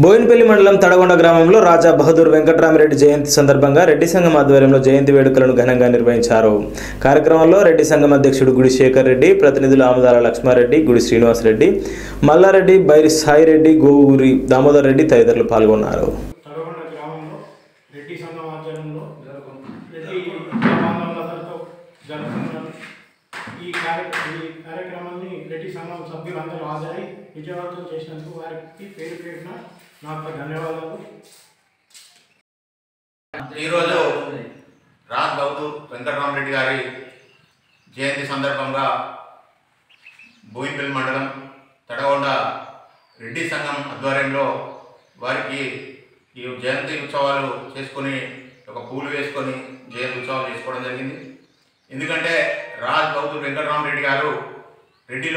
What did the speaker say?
బోయినపల్లి మండలం తడగొండ గ్రామంలో రాజా బహదూర్ వెంకట్రామరెడ్డి జయంతి సందర్భంగా రెడ్డి సంఘం ఆధ్వర్యంలో జయంతి వేడుకలను ఘనంగా నిర్వహించారు కార్యక్రమంలో రెడ్డి సంఘం అధ్యక్షుడు గుడి శేఖర్ రెడ్డి ప్రతినిధులు ఆమదాల లక్ష్మారెడ్డి గుడి శ్రీనివాసరెడ్డి మల్లారెడ్డి బైరి సాయిరెడ్డి గోవూరి దామోదర్ రెడ్డి తదితరులు పాల్గొన్నారు తడగొండ గ్రామంలో రెడ్డి సంఘం ఆధ్వర్యంలో రెడ్డి బాంధవులందరితో జరుపుకున్నాను ఈ కార్య ఈ కార్యక్రమాన్ని రెడ్డి సంఘం సభ్యులందరూ హాజరై విజయవంతం చేసినందుకు వారికి పేరు పేరున నా యొక్క ధన్యవాదాలు ఈరోజు రాజ్ బౌద్ధు వెంకటరామరెడ్డి గారి జయంతి సందర్భంగా బోయినపల్లి మండలం తడగొండ రెడ్డి సంఘం ఆధ్వర్యంలో వారికి ఈ జయంతి ఉత్సవాలు చేసుకొని ఒక పూలు వేసుకొని జయంతి ఉత్సవాలు చేసుకోవడం జరిగింది ఎందుకంటే రాజ్ బౌద్ధు వెంకటరామరెడ్డి గారు రెడ్డిలో